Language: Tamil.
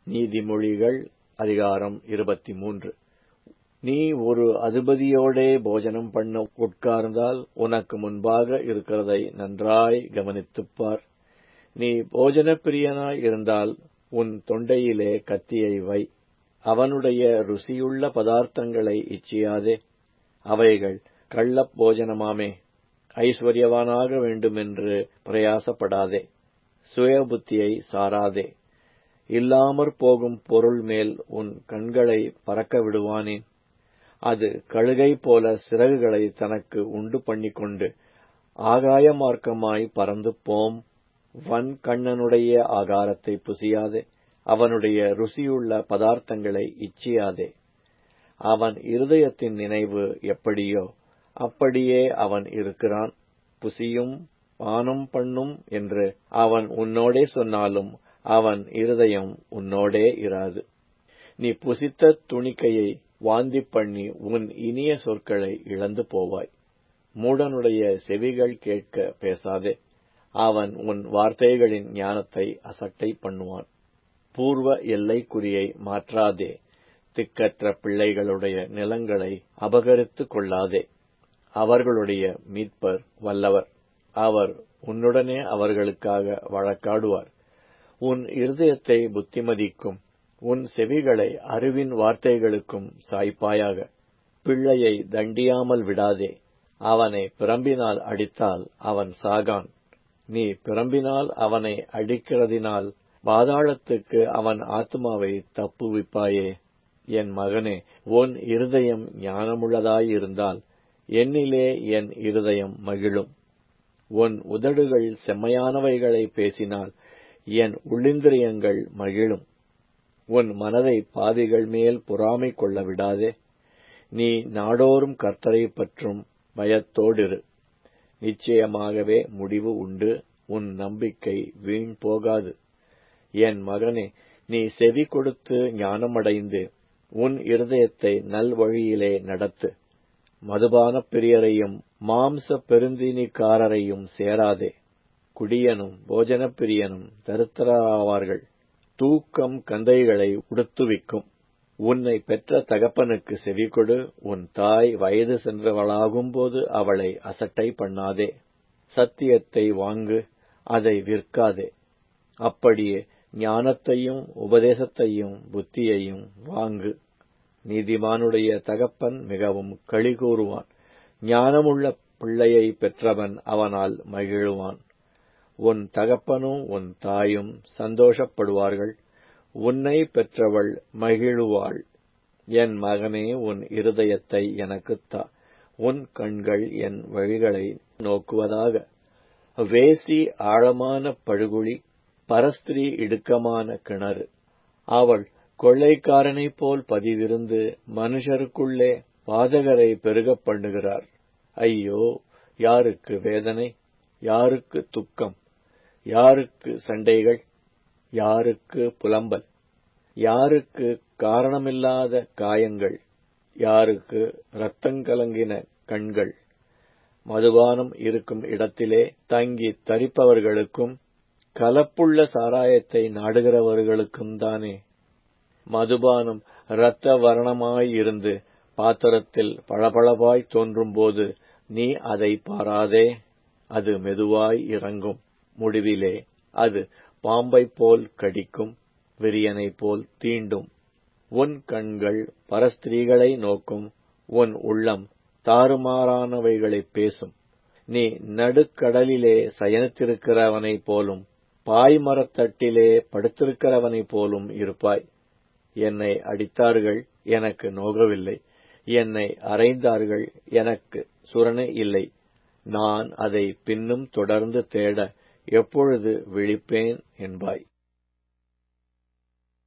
நீதிமொழிகள் அதிகாரம் இருபத்தி மூன்று நீ ஒரு அதிபதியோடே போஜனம் பண்ண உட்கார்ந்தால் உனக்கு முன்பாக இருக்கிறதை நன்றாய் கவனித்துப் பார் நீ போஜன பிரியனாய் இருந்தால் உன் தொண்டையிலே கத்தியை வை அவனுடைய ருசியுள்ள பதார்த்தங்களை இச்சியாதே அவைகள் கள்ளப் போஜனமாமே ஐஸ்வர்யவானாக வேண்டுமென்று பிரயாசப்படாதே சுயபுத்தியை சாராதே இல்லாமற் போகும் பொருள் மேல் உன் கண்களை பறக்க விடுவானேன் அது கழுகை போல சிறகுகளை தனக்கு உண்டு பண்ணிக்கொண்டு ஆகாய மார்க்கமாய் பறந்து போம் வன் கண்ணனுடைய ஆகாரத்தை புசியாதே அவனுடைய ருசியுள்ள பதார்த்தங்களை இச்சியாதே அவன் இருதயத்தின் நினைவு எப்படியோ அப்படியே அவன் இருக்கிறான் புசியும் பானம் பண்ணும் என்று அவன் உன்னோடே சொன்னாலும் அவன் இருதயம் உன்னோடே இராது நீ புசித்த துணிக்கையை வாந்தி பண்ணி உன் இனிய சொற்களை இழந்து போவாய் மூடனுடைய செவிகள் கேட்க பேசாதே அவன் உன் வார்த்தைகளின் ஞானத்தை அசட்டை பண்ணுவான் பூர்வ எல்லைக்குறியை மாற்றாதே திக்கற்ற பிள்ளைகளுடைய நிலங்களை அபகரித்துக் கொள்ளாதே அவர்களுடைய மீட்பர் வல்லவர் அவர் உன்னுடனே அவர்களுக்காக வழக்காடுவார் உன் இருதயத்தை புத்திமதிக்கும் உன் செவிகளை அறிவின் வார்த்தைகளுக்கும் சாய்ப்பாயாக பிள்ளையை தண்டியாமல் விடாதே அவனை பிரம்பினால் அடித்தால் அவன் சாகான் நீ பிரம்பினால் அவனை அடிக்கிறதினால் பாதாளத்துக்கு அவன் ஆத்மாவை தப்புவிப்பாயே என் மகனே உன் இருதயம் ஞானமுள்ளதாயிருந்தால் என்னிலே என் இருதயம் மகிழும் உன் உதடுகள் செம்மையானவைகளை பேசினால் என் உள்ளிந்திரியங்கள் மகிழும் உன் மனதை பாவிகள் மேல் பொறாமை கொள்ள விடாதே நீ நாடோறும் கர்த்தரை பற்றும் பயத்தோடிரு நிச்சயமாகவே முடிவு உண்டு உன் நம்பிக்கை வீண் போகாது என் மகனே நீ செவி கொடுத்து ஞானமடைந்து உன் இருதயத்தை நல்வழியிலே நடத்து மதுபான பிரியரையும் மாம்ச பெருந்தினிக்காரரையும் சேராதே குடியனும் போஜன பிரியனும் தருத்தராவார்கள் தூக்கம் கந்தைகளை உடுத்துவிக்கும் உன்னை பெற்ற தகப்பனுக்கு செவிகொடு உன் தாய் வயது சென்றவளாகும்போது அவளை அசட்டை பண்ணாதே சத்தியத்தை வாங்கு அதை விற்காதே அப்படியே ஞானத்தையும் உபதேசத்தையும் புத்தியையும் வாங்கு நீதிமானுடைய தகப்பன் மிகவும் களி கூறுவான் ஞானமுள்ள பிள்ளையை பெற்றவன் அவனால் மகிழுவான் உன் தகப்பனும் உன் தாயும் சந்தோஷப்படுவார்கள் உன்னை பெற்றவள் மகிழுவாள் என் மகனே உன் இருதயத்தை எனக்குத் தா உன் கண்கள் என் வழிகளை நோக்குவதாக வேசி ஆழமான படுகுழி பரஸ்திரி இடுக்கமான கிணறு அவள் கொள்ளைக்காரனைப் போல் பதிவிருந்து மனுஷருக்குள்ளே பாதகரை பெருகப் பண்ணுகிறார் ஐயோ யாருக்கு வேதனை யாருக்கு துக்கம் யாருக்கு சண்டைகள் யாருக்கு புலம்பல் யாருக்கு காரணமில்லாத காயங்கள் யாருக்கு இரத்தங்கலங்கின கண்கள் மதுபானம் இருக்கும் இடத்திலே தங்கி தரிப்பவர்களுக்கும் கலப்புள்ள சாராயத்தை நாடுகிறவர்களுக்கும் தானே மதுபானம் இரத்த வர்ணமாயிருந்து பாத்திரத்தில் பளபளவாய் தோன்றும்போது நீ அதை பாராதே அது மெதுவாய் இறங்கும் முடிவிலே அது பாம்பைப் போல் கடிக்கும் விரியனைப் போல் தீண்டும் உன் கண்கள் பரஸ்திரீகளை நோக்கும் உன் உள்ளம் தாறுமாறானவைகளைப் பேசும் நீ நடுக்கடலிலே சயனித்திருக்கிறவனைப் போலும் பாய்மரத்தட்டிலே படுத்திருக்கிறவனைப் போலும் இருப்பாய் என்னை அடித்தார்கள் எனக்கு நோகவில்லை என்னை அறைந்தார்கள் எனக்கு சுரணை இல்லை நான் அதை பின்னும் தொடர்ந்து தேட எப்பொழுது விழிப்பேன் என்பாய்